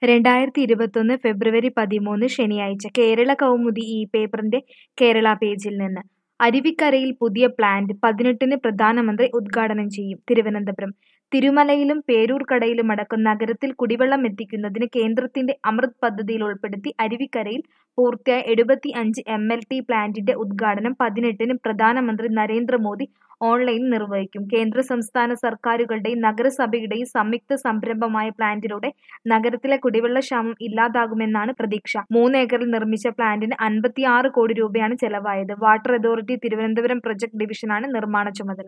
രണ്ടായിരത്തി ഇരുപത്തൊന്ന് ഫെബ്രുവരി പതിമൂന്ന് ശനിയാഴ്ച കേരള കൗമുദി ഈ പേപ്പറിന്റെ കേരള പേജിൽ നിന്ന് അരുവിക്കരയിൽ പുതിയ പ്ലാന്റ് പതിനെട്ടിന് പ്രധാനമന്ത്രി ഉദ്ഘാടനം ചെയ്യും തിരുവനന്തപുരം തിരുമലയിലും പേരൂർക്കടയിലുമടക്കം നഗരത്തിൽ കുടിവെള്ളം എത്തിക്കുന്നതിന് കേന്ദ്രത്തിന്റെ അമൃത് പദ്ധതിയിൽ ഉൾപ്പെടുത്തി അരുവിക്കരയിൽ പൂർത്തിയായ എഴുപത്തി അഞ്ച് എം എൽ ടി പ്ലാന്റിന്റെ ഉദ്ഘാടനം പതിനെട്ടിന് പ്രധാനമന്ത്രി നരേന്ദ്രമോദി ഓൺലൈനിൽ നിർവഹിക്കും കേന്ദ്ര സംസ്ഥാന സർക്കാരുകളുടെയും നഗരസഭയുടെയും സംയുക്ത സംരംഭമായ പ്ലാന്റിലൂടെ നഗരത്തിലെ കുടിവെള്ളക്ഷാമം ഇല്ലാതാകുമെന്നാണ് പ്രതീക്ഷ മൂന്നേക്കറിൽ നിർമ്മിച്ച പ്ലാന്റിന് അൻപത്തിയാറ് കോടി രൂപയാണ് ചെലവായത് വാട്ടർ അതോറിറ്റി തിരുവനന്തപുരം പ്രൊജക്ട് ഡിവിഷനാണ് നിർമ്മാണ ചുമതല